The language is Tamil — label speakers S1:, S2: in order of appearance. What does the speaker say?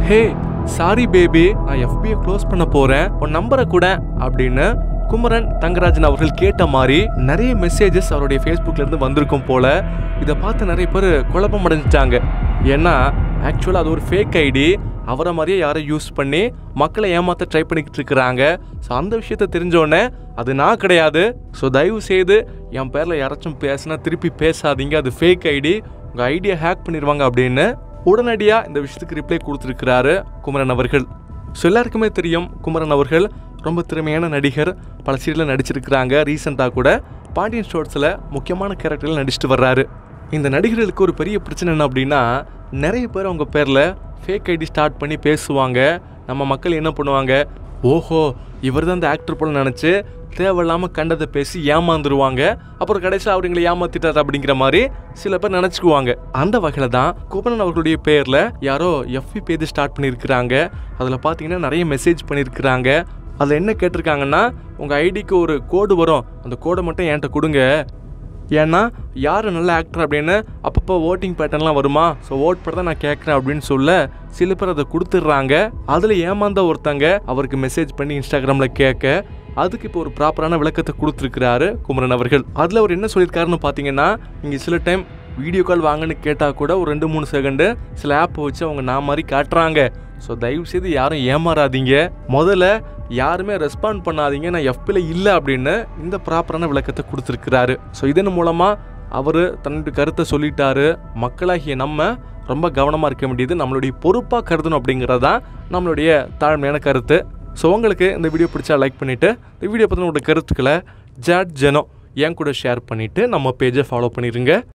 S1: ஹே சாரி பேபி நான் எஃபியை க்ளோஸ் பண்ண போறேன் உன் நம்பரை கூட அப்படின்னு குமரன் தங்கராஜன் அவர்கள் கேட்ட மாதிரி நிறைய மெசேஜஸ் அவருடைய ஃபேஸ்புக்ல இருந்து வந்திருக்கும் போல இதை பார்த்து நிறைய பேர் குழப்பம் அடைஞ்சிட்டாங்க ஏன்னா ஆக்சுவலாக அது ஒரு ஃபேக் ஐடி அவரை மாதிரியே யாரை யூஸ் பண்ணி மக்களை ஏமாத்த ட்ரை பண்ணிக்கிட்டு இருக்கிறாங்க ஸோ அந்த விஷயத்த தெரிஞ்சோடனே அது நான் கிடையாது ஸோ தயவு செய்து என் பேரில் யாராச்சும் பேசினா திருப்பி பேசாதீங்க அது ஃபேக் ஐடி உங்கள் ஐடியை ஹேக் பண்ணிடுவாங்க அப்படின்னு உடனடியாக இந்த விஷயத்துக்கு ரிப்ளை கொடுத்துருக்கிறாரு குமரன் அவர்கள் ஸோ எல்லாருக்குமே தெரியும் குமரன் அவர்கள் ரொம்ப திறமையான நடிகர் பல சீரியலில் நடிச்சிருக்கிறாங்க ரீசெண்டாக கூட பாண்டியன் ஸ்டோர்ஸில் முக்கியமான கேரக்டரில் நடிச்சிட்டு வர்றாரு இந்த நடிகர்களுக்கு ஒரு பெரிய பிரச்சனை என்ன அப்படின்னா நிறைய பேர் அவங்க பேரில் ஃபேக் ஐடி ஸ்டார்ட் பண்ணி பேசுவாங்க நம்ம மக்கள் என்ன பண்ணுவாங்க ஓஹோ இவர் தான் இந்த ஆக்டர் போல நினச்சி தேவையில்லாமல் கண்டதை பேசி ஏமாந்துருவாங்க அப்புறம் கடைசியில் அவருங்களை ஏமாத்திட்டார் அப்படிங்கிற மாதிரி சில பேர் நினச்சிக்குவாங்க அந்த வகையில் தான் குமரன் அவர்களுடைய பேரில் யாரோ எஃபி பேஜ் ஸ்டார்ட் பண்ணியிருக்கிறாங்க அதில் பார்த்தீங்கன்னா நிறைய மெசேஜ் பண்ணியிருக்கிறாங்க அதில் என்ன கேட்டிருக்காங்கன்னா உங்கள் ஐடிக்கு ஒரு கோடு வரும் அந்த கோடை மட்டும் என்கிட்ட கொடுங்க ஏன்னா யார் நல்ல ஆக்டர் அப்படின்னு அப்பப்போ ஓட்டிங் பேட்டர்ன்லாம் வருமா ஸோ ஓட் பண்ண தான் நான் கேட்குறேன் அப்படின்னு சொல்ல சில பேர் அதை கொடுத்துட்றாங்க அதில் ஏமாந்த ஒருத்தங்க அவருக்கு மெசேஜ் பண்ணி இன்ஸ்டாகிராமில் கேட்க அதுக்கு இப்போ ஒரு ப்ராப்பரான விளக்கத்தை கொடுத்துருக்கிறாரு குமரன் அவர்கள் அதில் அவர் என்ன சொல்லியிருக்காருன்னு பார்த்தீங்கன்னா இங்கே சில டைம் வீடியோ கால் வாங்கன்னு கேட்டால் கூட ஒரு ரெண்டு மூணு செகண்டு சில ஆப் வச்சு அவங்க நான் மாதிரி காட்டுறாங்க ஸோ தயவு செய்து யாரும் ஏமாறாதீங்க முதல்ல யாருமே ரெஸ்பாண்ட் பண்ணாதீங்க நான் எஃபில் இல்லை அப்படின்னு இந்த ப்ராப்பரான விளக்கத்தை கொடுத்துருக்கிறாரு ஸோ இதன் மூலமாக அவர் தன்னுடைய கருத்தை சொல்லிட்டாரு மக்களாகிய நம்ம ரொம்ப கவனமாக இருக்க வேண்டியது நம்மளுடைய பொறுப்பாக கருதணும் அப்படிங்கிறது தான் நம்மளுடைய தாழ்மையான கருத்து ஸோ உங்களுக்கு இந்த வீடியோ பிடிச்சா லைக் பண்ணிவிட்டு இந்த வீடியோ பற்றின உங்களோட கருத்துக்களை ஜாட் ஜெனோ என் கூட ஷேர் பண்ணிவிட்டு நம்ம பேஜை ஃபாலோ பண்ணிடுங்க